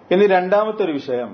ഇനി രണ്ടാമത്തെ ഒരു വിഷയം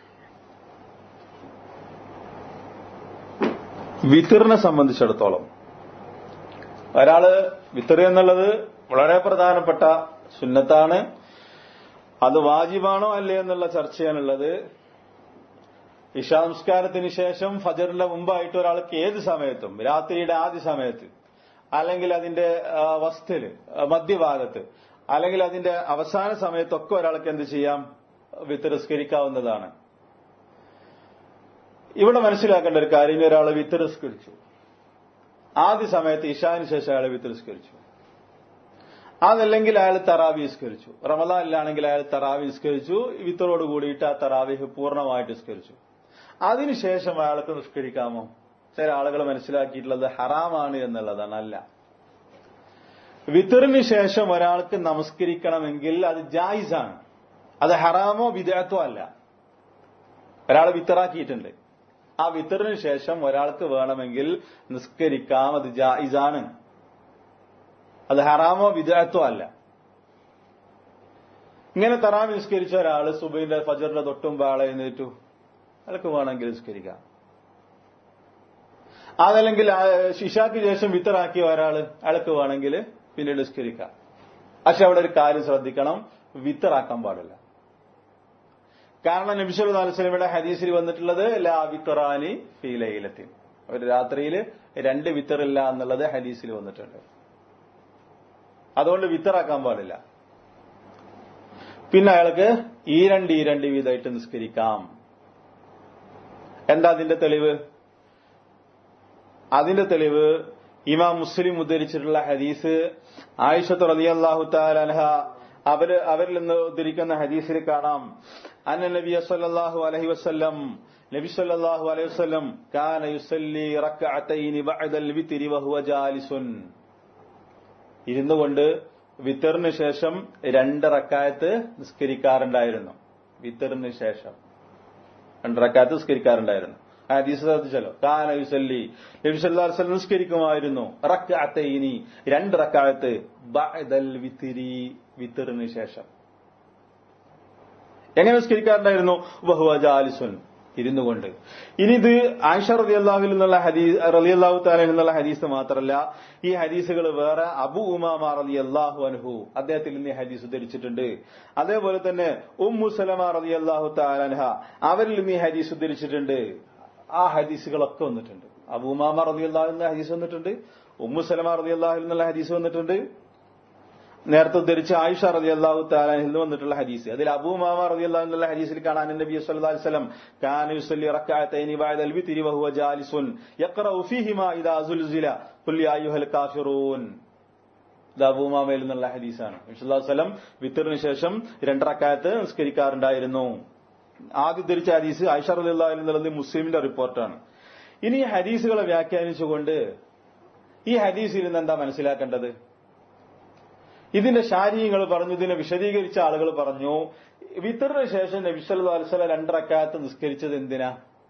വിത്തറിനെ സംബന്ധിച്ചിടത്തോളം ഒരാള് വിത്തർ എന്നുള്ളത് വളരെ പ്രധാനപ്പെട്ട സുന്നത്താണ് അത് വാജിബാണോ അല്ലേ എന്നുള്ള ചർച്ചയാണുള്ളത് ഇഷാംസ്കാരത്തിന് ശേഷം ഫജറിന്റെ മുമ്പായിട്ട് ഒരാൾക്ക് ഏത് സമയത്തും രാത്രിയുടെ ആദ്യ സമയത്ത് അല്ലെങ്കിൽ അതിന്റെ ആ, വസ്തില് ആ, മധ്യഭാഗത്ത് അല്ലെങ്കിൽ അതിന്റെ അവസാന സമയത്തൊക്കെ ഒരാൾക്ക് എന്ത് ചെയ്യാം വിത്തരസ്കരിക്കാവുന്നതാണ് ഇവിടെ മനസ്സിലാക്കേണ്ട ഒരു കാര്യം ഇനി ഒരാൾ വിത്തരസ്കരിച്ചു ആദ്യ സമയത്ത് ഇഷാന് ശേഷം അയാൾ വിത്തരസ്കരിച്ചു അതല്ലെങ്കിൽ അയാൾ തറാവി സ്കരിച്ചു റമദാനിലാണെങ്കിൽ അയാൾ തറാവി സ്കരിച്ചു വിത്തറോട് കൂടിയിട്ട് ആ തറാവിഹ് പൂർണ്ണമായിട്ട് സ്കരിച്ചു അതിനുശേഷം അയാൾക്ക് നിസ്കരിക്കാമോ ചില ആളുകൾ മനസ്സിലാക്കിയിട്ടുള്ളത് ഹറാമാണ് എന്നുള്ളതാണ് അല്ല വിത്തറിന് ശേഷം ഒരാൾക്ക് നമസ്കരിക്കണമെങ്കിൽ അത് ജായിസാണ് അത് ഹറാമോ വിദേഹത്തോ അല്ല ഒരാൾ വിത്തറാക്കിയിട്ടുണ്ട് ആ വിത്തറിന് ശേഷം ഒരാൾക്ക് വേണമെങ്കിൽ നിസ്കരിക്കാം അത് ജായിസാണ് അത് ഹറാമോ വിദേഹത്തോ അല്ല ഇങ്ങനെ തറാമി നിസ്കരിച്ച ഒരാൾ സുബൈന്റെ ഫജറിന്റെ തൊട്ടും ആളെ എഴുന്നേറ്റു അയാൾക്ക് വേണമെങ്കിൽ നിസ്കരിക്കാം അതല്ലെങ്കിൽ ആ ശിഷാക്ക് ശേഷം വിത്തറാക്കിയ ഒരാൾ അയാൾക്ക് വേണമെങ്കിൽ പിന്നീട് നിസ്കരിക്കാം പക്ഷെ അവിടെ ഒരു കാര്യം ശ്രദ്ധിക്കണം വിത്തറാക്കാൻ പാടില്ല കാരണം നബിസ്വല്ലാ അലുസ്ലമിയുടെ ഹദീസിൽ വന്നിട്ടുള്ളത് ലാ വിത്തറാനി ഫീലയിലെത്തി ഒരു രാത്രിയിൽ രണ്ട് വിത്തറില്ല എന്നുള്ളത് ഹദീസിൽ വന്നിട്ടുണ്ട് അതുകൊണ്ട് വിത്തറാക്കാൻ പാടില്ല പിന്നെ അയാൾക്ക് ഈ രണ്ട് ഈ രണ്ട് വീതമായിട്ട് നിസ്കരിക്കാം എന്താ അതിന്റെ തെളിവ് അതിന്റെ തെളിവ് ഇമാം മുസ്ലിം ഉദ്ധരിച്ചിട്ടുള്ള ഹദീസ് ആയിഷത്ത് റളിയല്ലാഹു തആല അവര് അവരിൽ നിന്ന് ഉദ്ധരിക്കുന്ന ഹദീസിൽ കാണാം അന്ന നബിയ സല്ലല്ലാഹു അലൈഹി വസല്ലം നബി സല്ലല്ലാഹു അലൈഹി വസല്ലം കാന യുസല്ലി റക്അതൈനി ബഅദൽ വിത്രി വഹുവ ജാലിസുൻ ഇരുന്നു കൊണ്ട് വിത്തറിന് ശേഷം രണ്ട് റക്കായത്ത് നിസ്കരിക്കാറുണ്ടായിരുന്നു വിത്തറിന് ശേഷം രണ്ട് റക്കായത്ത് നിസ്കരിക്കാറുണ്ടായിരുന്നു ആ ഹദീസ് ശ്രദ്ധിച്ചല്ലോ കാന യുസല്ലി നബി സല്ലല്ലാഹു അലൈഹി വസല്ലം നിസ്കരിക്കുമായിരുന്നു റക്അതൈനി രണ്ട് റക്കായത്ത് ബഅദൽ വിത്രി വിത്തറിന് ശേഷം എങ്ങനെ നിസ്കരിക്കാറുണ്ടായിരുന്നു വഹുവ ജാലിസുൻ ഇരുന്നു കൊണ്ട് ഇനി ഇത് ആയിഷ റതി അള്ളാഹുൽ നിന്നുള്ള ഹദീസ് റലി അള്ളാഹു താലിൽ നിന്നുള്ള ഹദീസ് മാത്രമല്ല ഈ ഹദീസുകൾ വേറെ അബു ഉമാമ റലി അള്ളാഹു അൻഹു അദ്ദേഹത്തിൽ നിന്ന് ഈ ഹദീസ് ഉദ്ധരിച്ചിട്ടുണ്ട് അതേപോലെ തന്നെ ഉമ്മു സലമ റലി അള്ളാഹു താലൻഹ അവരിൽ നിന്ന് ഈ ഹദീസ് ഉദ്ധരിച്ചിട്ടുണ്ട് ആ ഹദീസുകളൊക്കെ വന്നിട്ടുണ്ട് അബു ഉമാമ റലി അള്ളാഹു ഹദീസ് വന്നിട്ടുണ്ട് ഉമ്മു സലമ റലി അള്ളാഹുൽ നിന്നുള്ള ഹദീസ് വന്നിട്ടുണ്ട് നേരത്തെ ഉദ്ധരിച്ച ആയിഷ റതി അള്ളാഹു താലാഹിൽ നിന്ന് വന്നിട്ടുള്ള ഹദീസ് അതിൽ അബൂ മാമ റതി അള്ളാഹു എന്നുള്ള ഹദീസിൽ കാണാൻ നബി സല്ലല്ലാഹു അലൈഹി വസല്ലം കാന യുസല്ലി റക്അതൈനി ബഅദ അൽ-വിത്രി വഹുവ ജാലിസുൻ യഖറഉ ഫീഹിമാ ഇദാ സുൽസില ഖുൽ യാ അയ്യുഹൽ കാഫിറൂൻ ഇത് അബൂ മാമയിൽ നിന്നുള്ള ഹദീസാണ് നബി സല്ലല്ലാഹു അലൈഹി വസല്ലം വിത്തറിന് ശേഷം രണ്ടറക്കായത്ത് നിസ്കരിക്കാറുണ്ടായിരുന്നു ആദ്യം ഉദ്ധരിച്ച ഹദീസ് ആയിഷ റതി അള്ളാഹു എന്നുള്ളത് മുസ്ലിമിന്റെ റിപ്പോർട്ടാണ് ഇനി ഈ ഹദീസുകളെ വ്യാഖ്യാനിച്ചുകൊണ്ട് ഈ ഹദീസിൽ നിന്ന് എന്താ മനസ്സിലാക്കേണ്ടത് ഇതിന്റെ ശാരീങ്ങൾ പറഞ്ഞു ഇതിനെ വിശദീകരിച്ച ആളുകൾ പറഞ്ഞു വിത്തറിന് ശേഷം നബിസല്ലാ അലുസല രണ്ടറക്കാലത്ത് നിസ്കരിച്ചത് എന്തിനാ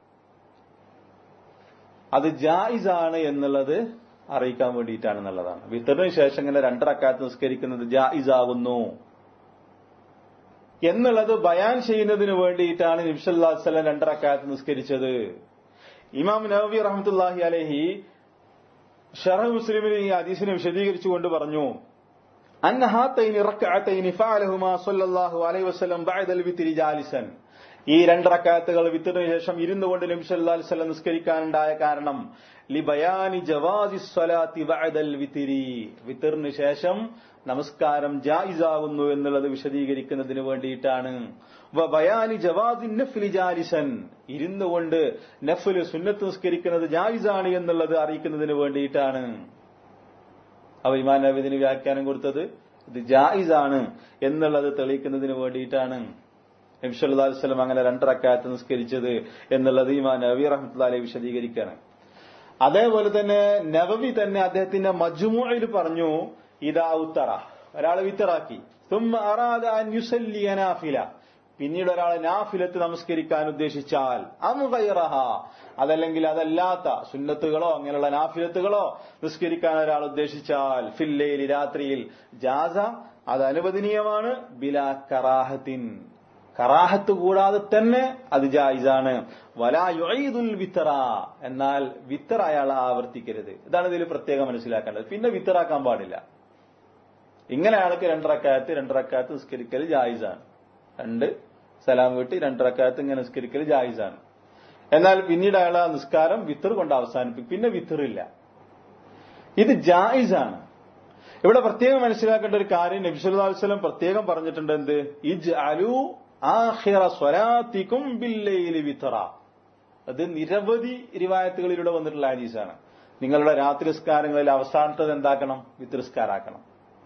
അത് ജായിസാണ് എന്നുള്ളത് അറിയിക്കാൻ വേണ്ടിയിട്ടാണ് എന്നുള്ളതാണ് വിത്തറിന് ശേഷം ഇങ്ങനെ രണ്ടറക്കാലത്ത് നിസ്കരിക്കുന്നത് ജായിസാകുന്നു എന്നുള്ളത് ബയാൻ ചെയ്യുന്നതിന് വേണ്ടിയിട്ടാണ് നബിസല്ലാ വസ്ലം രണ്ടറക്കാലത്ത് നിസ്കരിച്ചത് ഇമാം നബി റഹമത്തുല്ലാഹി അലഹി ഷറഹ് മുസ്ലിമിന് ഈ ഹദീസിനെ വിശദീകരിച്ചുകൊണ്ട് പറഞ്ഞു أن هاتين الركعتين فعلهما صلى الله عليه وسلم بعد الوتر جالسا ഈ രണ്ട് റക്കാത്തുകൾ വിത്തിനു ശേഷം ഇരുന്നു കൊണ്ട് നബി സല്ലല്ലാഹു അലൈഹി വസല്ലം നിസ്കരിക്കാനുണ്ടായ കാരണം ലിബയാനി ജവാസി സ്വലാത്തി ബഅദൽ വിത്തിരി വിത്തറിന് ശേഷം നമസ്കാരം ജായിസാകുന്നു എന്നുള്ളത് വിശദീകരിക്കുന്നതിന് വേണ്ടിയിട്ടാണ് ബയാനി ജവാദി നഫ്ലി ജാലിസൻ ഇരുന്നു കൊണ്ട് നഫ്ല് സുന്നത്ത് നിസ്കരിക്കുന്നത് ജായിസാണ് എന്നുള്ളത് അറിയിക്കുന്നതിന് വേണ്ടിയിട്ടാണ് അവ ഇമാൻ നബീദിന് വ്യാഖ്യാനം കൊടുത്തത് ഇത് ജായിസാണ് എന്നുള്ളത് തെളിയിക്കുന്നതിന് വേണ്ടിയിട്ടാണ് നബിസ്വല്ലാ വസ്ലം അങ്ങനെ രണ്ടറക്കാലത്ത് നിസ്കരിച്ചത് എന്നുള്ളത് ഇമാൻ നബി റഹ്മത്തുല്ലാലെ വിശദീകരിക്കുകയാണ് അതേപോലെ തന്നെ നവവി തന്നെ അദ്ദേഹത്തിന്റെ മജ്മുയിൽ പറഞ്ഞു ഇതാ ഉത്തറ ഒരാൾ വിത്തറാക്കി തുമ്മ അറാദ അൻ യുസല്ലിയ നാഫില പിന്നീട് ഒരാൾ നാഫിലത്ത് നമസ്കരിക്കാൻ ഉദ്ദേശിച്ചാൽ അമുഗൈറഹ അതല്ലെങ്കിൽ അതല്ലാത്ത സുന്നത്തുകളോ അങ്ങനെയുള്ള നാഫിലത്തുകളോ നിസ്കരിക്കാൻ ഒരാൾ ഉദ്ദേശിച്ചാൽ ഫില്ലയിൽ രാത്രിയിൽ ജാസ അത് അനുവദനീയമാണ് ബിലാ കറാഹത്തിൻ കറാഹത്ത് കൂടാതെ തന്നെ അത് ജായിസാണ് വലായുൽ വിത്തറ എന്നാൽ വിത്തർ അയാൾ ആവർത്തിക്കരുത് ഇതാണ് ഇതിൽ പ്രത്യേകം മനസ്സിലാക്കേണ്ടത് പിന്നെ വിത്തറാക്കാൻ പാടില്ല ഇങ്ങനെ അയാൾക്ക് രണ്ടറക്കാലത്ത് രണ്ടറക്കാലത്ത് നിസ്കരിക്കൽ ജായിസാണ് രണ്ട് സലാം വീട്ടി രണ്ടറക്കാലത്ത് ഇങ്ങനെ നിസ്കരിക്കൽ ജായിസാണ് എന്നാൽ പിന്നീട് അയാൾ ആ നിസ്കാരം വിത്തർ കൊണ്ട് അവസാനിപ്പിക്കും പിന്നെ വിത്തറില്ല ഇത് ജായിസാണ് ഇവിടെ പ്രത്യേകം മനസ്സിലാക്കേണ്ട ഒരു കാര്യം നബിസ്വല്ലാസ്ലം പ്രത്യേകം പറഞ്ഞിട്ടുണ്ട് എന്ത് ഇജ് അലു ആഹിറ സ്വലാത്തിക്കും ബില്ലയില് വിത്തറ അത് നിരവധി റിവായത്തുകളിലൂടെ വന്നിട്ടുള്ള ഹദീസാണ് നിങ്ങളുടെ രാത്രി നിസ്കാരങ്ങളിൽ അവസാനത്തത് എന്താക്കണം വിത്തൃസ്കാരാക്കണം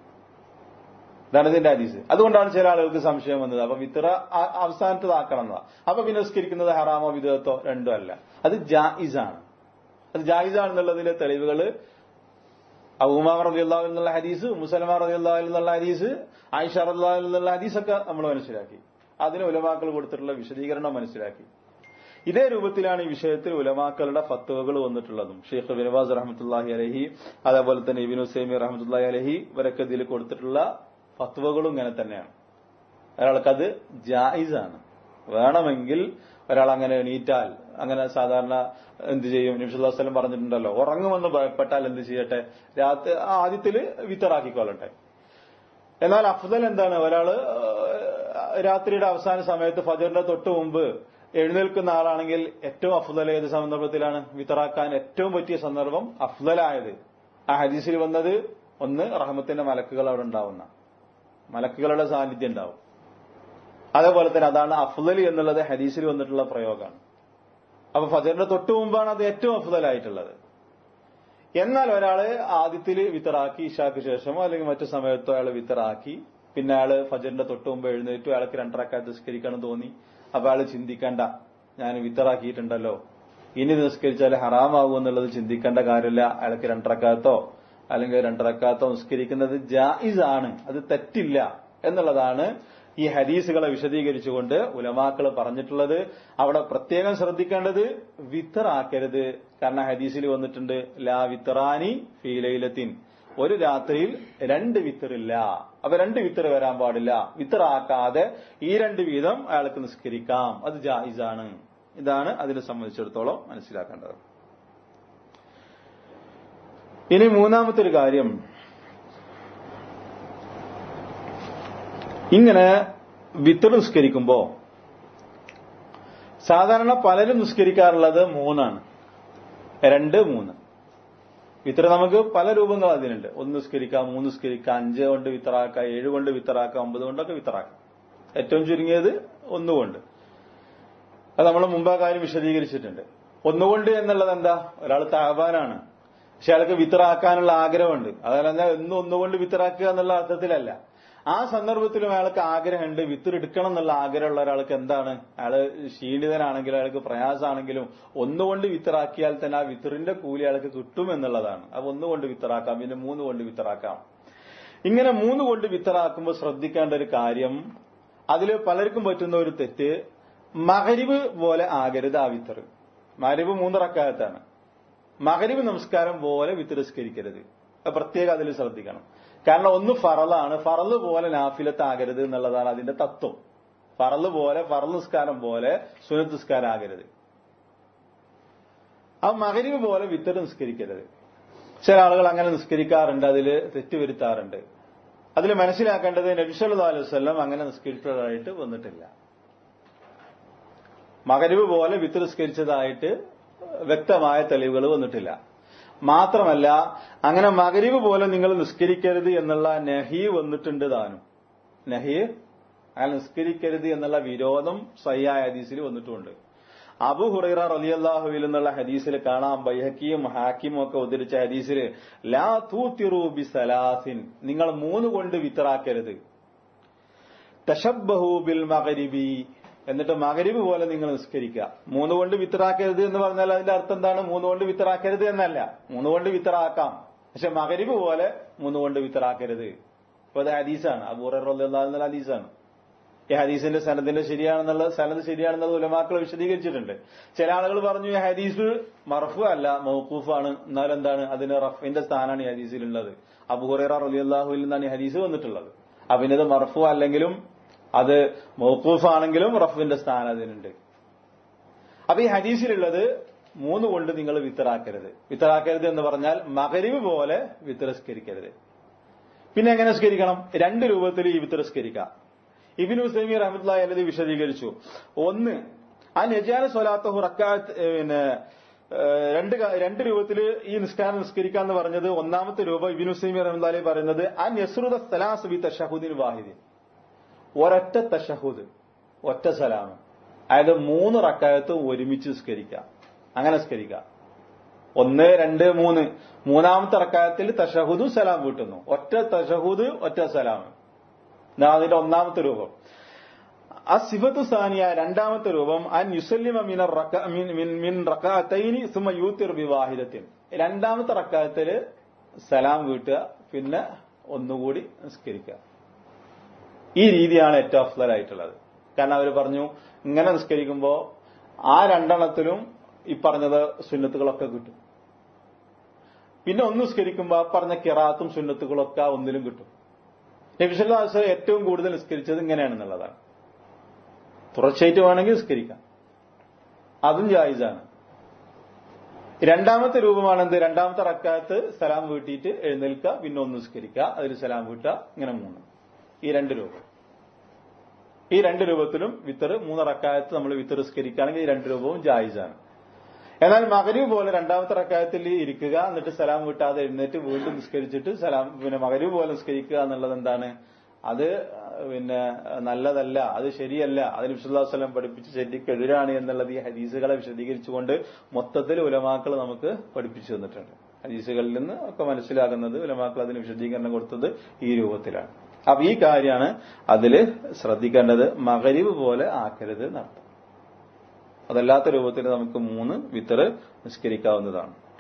ഇതാണ് ഇതിന്റെ ഹദീസ് അതുകൊണ്ടാണ് ചില ആളുകൾക്ക് സംശയം വന്നത് അപ്പൊ വിത്ര അവസാനത്തതാക്കണം എന്നതാ അപ്പൊ പിന്നെ നിസ്കരിക്കുന്നത് ഹറാമോ വിധത്തോ രണ്ടും അല്ല അത് ജായിസാണ് അത് ജായിസാണെന്നുള്ളതിന്റെ തെളിവുകള് അബൂമാർ റളിയല്ലാഹു എന്നുള്ള ഹദീസ് മുസലമാർ റളിയല്ലാഹു എന്നുള്ള ഹദീസ് ആയിഷ റളിയല്ലാഹു എന്നുള്ള ഹദീസൊക്കെ നമ്മൾ മനസ്സിലാക്കി അതിന് ഉലമാക്കൾ കൊടുത്തിട്ടുള്ള വിശദീകരണം മനസ്സിലാക്കി ഇതേ രൂപത്തിലാണ് ഈ വിഷയത്തിൽ ഉലമാക്കളുടെ ഫത്തുവകൾ വന്നിട്ടുള്ളതും ഷെയ്ഖ് ബിനവാസ് റഹമത്തുല്ലാഹി അലഹി അതേപോലെ തന്നെ ഇബിൻ ഹുസൈമി റഹമത്തുല്ലാഹി അലഹി ഇവരൊക്കെ ഇതിൽ കൊടുത്തിട്ടുള്ള ഫത്വകളും ഇങ്ങനെ തന്നെയാണ് ഒരാൾക്കത് ജായിസാണ് വേണമെങ്കിൽ ഒരാൾ അങ്ങനെ എണീറ്റാൽ അങ്ങനെ സാധാരണ എന്ത് ചെയ്യും നിമിഷുല്ലാസ്ലം പറഞ്ഞിട്ടുണ്ടല്ലോ ഉറങ്ങുമെന്ന് ഭയപ്പെട്ടാൽ എന്ത് ചെയ്യട്ടെ രാത്രി ആദ്യത്തില് വിത്തറാക്കിക്കൊള്ളട്ടെ എന്നാൽ അഫ്ദൽ എന്താണ് ഒരാള് രാത്രിയുടെ അവസാന സമയത്ത് ഫജറിന്റെ തൊട്ട് മുമ്പ് എഴുന്നേൽക്കുന്ന ആളാണെങ്കിൽ ഏറ്റവും അഫ്ദൽ ഏത് സന്ദർഭത്തിലാണ് വിത്തറാക്കാൻ ഏറ്റവും പറ്റിയ സന്ദർഭം അഫ്ദലായത് ആ ഹദീസിൽ വന്നത് ഒന്ന് റഹമത്തിന്റെ മലക്കുകൾ അവിടെ ഉണ്ടാവുന്ന മലക്കുകളുടെ സാന്നിധ്യം ഉണ്ടാവും അതേപോലെ തന്നെ അതാണ് അഫ്ദൽ എന്നുള്ളത് ഹദീസിൽ വന്നിട്ടുള്ള പ്രയോഗമാണ് അപ്പൊ ഫജറിന്റെ തൊട്ടു മുമ്പാണ് അത് ഏറ്റവും അഫ്ദലായിട്ടുള്ളത് എന്നാൽ ഒരാള് ആദ്യത്തില് വിത്തറാക്കി ഇഷാക്ക് ശേഷമോ അല്ലെങ്കിൽ മറ്റു സമയത്തോ അയാൾ വിത്തറാക്കി പിന്നെ അയാള് ഫജറിന്റെ തൊട്ടു മുമ്പ് എഴുന്നേറ്റു അയാൾക്ക് രണ്ടരക്കാലത്ത് നിസ്കരിക്കണം തോന്നി അപ്പൊ അയാൾ ചിന്തിക്കണ്ട ഞാൻ വിത്തറാക്കിയിട്ടുണ്ടല്ലോ ഇനി നിസ്കരിച്ചാൽ ഹറാമാകും എന്നുള്ളത് ചിന്തിക്കേണ്ട കാര്യമില്ല അയാൾക്ക് രണ്ടരക്കാലത്തോ അല്ലെങ്കിൽ രണ്ടരക്കാലത്തോ നിസ്കരിക്കുന്നത് ജായിസ് ആണ് അത് തെറ്റില്ല എന്നുള്ളതാണ് ഈ ഹദീസുകളെ വിശദീകരിച്ചുകൊണ്ട് ഉലമാക്കൾ പറഞ്ഞിട്ടുള്ളത് അവിടെ പ്രത്യേകം ശ്രദ്ധിക്കേണ്ടത് വിത്തറാക്കരുത് കാരണം ഹദീസിൽ വന്നിട്ടുണ്ട് ലാ വിത്തറാനി ഫീലൈലത്തിൻ ഒരു രാത്രിയിൽ രണ്ട് വിത്തറില്ല അപ്പൊ രണ്ട് വിത്തർ വരാൻ പാടില്ല വിത്തറാക്കാതെ ഈ രണ്ട് വീതം അയാൾക്ക് നിസ്കരിക്കാം അത് ജായിസാണ് ഇതാണ് അതിനെ സംബന്ധിച്ചിടത്തോളം മനസ്സിലാക്കേണ്ടത് ഇനി മൂന്നാമത്തെ ഒരു കാര്യം ഇങ്ങനെ വിത്തർ നിസ്കരിക്കുമ്പോ സാധാരണ പലരും നിസ്കരിക്കാറുള്ളത് മൂന്നാണ് രണ്ട് മൂന്ന് വിത്തർ നമുക്ക് പല രൂപങ്ങൾ അതിനുണ്ട് ഒന്ന് നിസ്കരിക്കാം മൂന്ന് നിസ്കരിക്കാം അഞ്ച് കൊണ്ട് വിത്തറാക്കാം ഏഴ് കൊണ്ട് വിത്തറാക്കാം ഒമ്പത് കൊണ്ടൊക്കെ വിത്തറാക്കാം ഏറ്റവും ചുരുങ്ങിയത് ഒന്നുകൊണ്ട് അത് നമ്മൾ മുമ്പ് ആ കാര്യം വിശദീകരിച്ചിട്ടുണ്ട് ഒന്നുകൊണ്ട് എന്നുള്ളത് എന്താ ഒരാൾ താപാനാണ് പക്ഷെ അയാൾക്ക് വിത്തറാക്കാനുള്ള ആഗ്രഹമുണ്ട് അതല്ല എന്നും ഒന്നുകൊണ്ട് വിത്തറാക്കുക എന്നുള്ള അർത്ഥത്തിലല്ല ആ സന്ദർഭത്തിലും അയാൾക്ക് ആഗ്രഹമുണ്ട് വിത്തർ എടുക്കണം എന്നുള്ള ആഗ്രഹമുള്ള ഒരാൾക്ക് എന്താണ് അയാള് ക്ഷീണിതനാണെങ്കിലും അയാൾക്ക് പ്രയാസമാണെങ്കിലും ഒന്നുകൊണ്ട് വിത്തറാക്കിയാൽ തന്നെ ആ വിത്തറിന്റെ കൂലി അയാൾക്ക് കിട്ടും എന്നുള്ളതാണ് അപ്പൊ ഒന്നുകൊണ്ട് വിത്തറാക്കാം പിന്നെ മൂന്ന് കൊണ്ട് വിത്തറാക്കാം ഇങ്ങനെ മൂന്ന് കൊണ്ട് വിത്തറാക്കുമ്പോൾ ശ്രദ്ധിക്കേണ്ട ഒരു കാര്യം അതിൽ പലർക്കും പറ്റുന്ന ഒരു തെറ്റ് മകരിവ് പോലെ ആകരുത് ആ വിത്തർ മകരിവ് മൂന്നിറക്കാലത്താണ് മകരിവ് നമസ്കാരം പോലെ വിത്തരസ്കരിക്കരുത് പ്രത്യേകം അതിൽ ശ്രദ്ധിക്കണം കാരണം ഒന്ന് ഫറലാണ് ഫറല് പോലെ നാഫിലത്താകരുത് എന്നുള്ളതാണ് അതിന്റെ തത്വം ഫറല് പോലെ ഫറൽ നിസ്കാരം പോലെ സുനത്ത് നിസ്കാരം ആകരുത് ആ മകരിവ് പോലെ വിത്തർ നിസ്കരിക്കരുത് ചില ആളുകൾ അങ്ങനെ നിസ്കരിക്കാറുണ്ട് അതിൽ തെറ്റുവരുത്താറുണ്ട് അതിൽ മനസ്സിലാക്കേണ്ടത് നബിസല്ലാ അലൈഹി വല്ലം അങ്ങനെ നിസ്കരിച്ചതായിട്ട് വന്നിട്ടില്ല മകരിവ് പോലെ വിത്ത് നിസ്കരിച്ചതായിട്ട് വ്യക്തമായ തെളിവുകൾ വന്നിട്ടില്ല മാത്രമല്ല അങ്ങനെ മകരിവ് പോലെ നിങ്ങൾ നിസ്കരിക്കരുത് എന്നുള്ള നഹി വന്നിട്ടുണ്ട് താനും നഹി അങ്ങനെ നിസ്കരിക്കരുത് എന്നുള്ള വിരോധം സയ്യായ ഹദീസിൽ വന്നിട്ടുമുണ്ട് അബു ഹുറൈറ റലിയല്ലാഹുവിൽ എന്നുള്ള ഹദീസിൽ കാണാം ബൈഹക്കിയും ഹാക്കിമും ഒക്കെ ഉദ്ധരിച്ച ഹദീസിൽ ലാ തൂത്തിറു ബി സലാസിൻ നിങ്ങൾ മൂന്ന് കൊണ്ട് വിത്തറാക്കരുത് തഷബഹു ബിൽ മകരിബി എന്നിട്ട് മകരിബ് പോലെ നിങ്ങൾ നിസ്കരിക്കുക മൂന്ന് കൊണ്ട് വിത്തറാക്കരുത് എന്ന് പറഞ്ഞാൽ അതിന്റെ അർത്ഥം എന്താണ് മൂന്ന് കൊണ്ട് വിത്തറാക്കരുത് എന്നല്ല മൂന്ന് കൊണ്ട് വിത്തറാക്കാം പക്ഷെ മകരിബ് പോലെ മൂന്ന് കൊണ്ട് വിത്തറാക്കരുത് ഇപ്പൊ അത് ഹദീസാണ് അബൂറുള്ള ഹദീസാണ് ഈ ഹദീസിന്റെ സനദിന്റെ ശരിയാണെന്നുള്ള സനത് ശരിയാണെന്നത് ഉലമാക്കൾ വിശദീകരിച്ചിട്ടുണ്ട് ചില ആളുകൾ പറഞ്ഞു ഈ ഹദീസ് മർഫു അല്ല മൗക്കൂഫാണ് എന്നാലും എന്താണ് അതിന് റഫിന്റെ സ്ഥാനമാണ് ഈ ഹദീസിലുള്ളത് അബുഹുറ റലിയല്ലാഹുവിൽ നിന്നാണ് ഈ ഹദീസ് വന്നിട്ടുള്ളത് അപ്പൊ ഇത് മർഫു അല്ലെങ്കിലും അത് മൗക്കൂഫാണെങ്കിലും റഫിന്റെ സ്ഥാനം അതിനുണ്ട് അപ്പൊ ഈ ഹദീസിലുള്ളത് മൂന്ന് കൊണ്ട് നിങ്ങൾ വിത്തറാക്കരുത് വിത്തറാക്കരുത് എന്ന് പറഞ്ഞാൽ മകരിവ് പോലെ വിത്തരസ്കരിക്കരുത് പിന്നെ എങ്ങനെ സ്കരിക്കണം രണ്ട് രൂപത്തിൽ ഈ വിത്തരസ്കരിക്കാം ഇബിൻ ഹുസൈമി റഹ്മത്തുള്ള അല്ലത് വിശദീകരിച്ചു ഒന്ന് ആ നജാന സ്വലാത്ത റക്കാത്ത് പിന്നെ ഏഹ്, രണ്ട് ക- രണ്ട് രൂപത്തിൽ ഈ നിസ്കാരം നിസ്കരിക്കാന്ന് പറഞ്ഞത് ഒന്നാമത്തെ രൂപം ഇബിൻ ഹുസൈമി റഹ്മത്തുള്ളി പറയുന്നത് ആ നെസ്രുദ സലാസ് ബി തഷഹുദിൻ വാഹിദിൻ ഒരൊറ്റ തഷഹുദ് ഒറ്റ സലാം അതായത് മൂന്ന് റക്കായത്ത് ഒരുമിച്ച് നിസ്കരിക്കാം അങ്ങനെ നിസ്കരിക്കാം ഒന്ന് രണ്ട് മൂന്ന് മൂന്നാമത്തെ റക്കായത്തിൽ തഷഹുദും സലാം വീട്ടുന്നു ഒറ്റ തഷഹുദ് ഒറ്റ സലാം എന്നാ അതിന്റെ ഒന്നാമത്തെ രൂപം ആ സിഫത്ത് സാനിയ രണ്ടാമത്തെ രൂപം അൻ യുസല്ലിമ മിന റക- മിൻ- മിൻ- മിൻ റക്കാത്തൈനി സുമ യൂത്തിർ വിവാഹിതത്തിൽ രണ്ടാമത്തെ റക്കായത്തില് സലാം വീട്ടുക പിന്നെ ഒന്നുകൂടി നിസ്കരിക്കുക ഈ രീതിയാണ് ഏറ്റവും അഫ്സലായിട്ടുള്ളത് കാരണം അവർ പറഞ്ഞു ഇങ്ങനെ നിസ്കരിക്കുമ്പോൾ ആ രണ്ടെണ്ണത്തിലും ഈ പറഞ്ഞത് സുന്നത്തുകളൊക്കെ കിട്ടും പിന്നെ ഒന്ന് നിസ്കരിക്കുമ്പോൾ ആ പറഞ്ഞ കിറാത്തും സുന്നത്തുകളൊക്കെ ആ ഒന്നിലും കിട്ടും നബിസ്വല്ലാസ് ഏറ്റവും കൂടുതൽ നിസ്കരിച്ചത് ഇങ്ങനെയാണെന്നുള്ളതാണ് തുടർച്ചയായിട്ട് വേണമെങ്കിൽ നിസ്കരിക്കാം അതും ജായിസാണ് രണ്ടാമത്തെ രൂപമാണ് എന്ത് രണ്ടാമത്തെ റക്കാത്ത് സലാം വീട്ടിയിട്ട് എഴുന്നേൽക്കുക പിന്നെ ഒന്ന് നിസ്കരിക്കുക അതിൽ സലാം വീട്ടുക ഇങ്ങനെ മൂന്ന് ഈ രണ്ട് രൂപം ഈ രണ്ട് രൂപത്തിലും വിത്തർ മൂന്ന് റക്കായത്ത് നമ്മൾ വിത്തർ നിസ്കരിക്കുകയാണെങ്കിൽ ഈ രണ്ട് രൂപവും ജായിസാണ് എന്നാൽ മകരീവ് പോലെ രണ്ടാമത്തെ റക്കായത്തിൽ ഇരിക്കുക എന്നിട്ട് സലാം വീട്ടാതെ എഴുന്നേറ്റ് വീണ്ടും നിസ്കരിച്ചിട്ട് സലാം പിന്നെ മകരീവ് പോലെ നിസ്കരിക്കുക എന്നുള്ളത് എന്താണ് അത് പിന്നെ നല്ലതല്ല അത് ശരിയല്ല അതിന് വിശ്വല്ലാസ്ലം പഠിപ്പിച്ച് ശരിക്കെതിരാണ് എന്നുള്ളത് ഈ ഹദീസുകളെ വിശദീകരിച്ചുകൊണ്ട് മൊത്തത്തിൽ ഉലമാക്കൾ നമുക്ക് പഠിപ്പിച്ചു തന്നിട്ടുണ്ട് ഹദീസുകളിൽ നിന്ന് ഒക്കെ മനസ്സിലാകുന്നത് ഉലമാക്കൾ അതിന് വിശദീകരണം കൊടുത്തത് ഈ രൂപത്തിലാണ് അപ്പൊ ഈ കാര്യമാണ് അതിൽ ശ്രദ്ധിക്കേണ്ടത് മകരിവ് പോലെ ആക്കരുത് എന്നർത്ഥം അതല്ലാത്ത രൂപത്തിൽ നമുക്ക് മൂന്ന് വിത്തറ് നിസ്കരിക്കാവുന്നതാണ്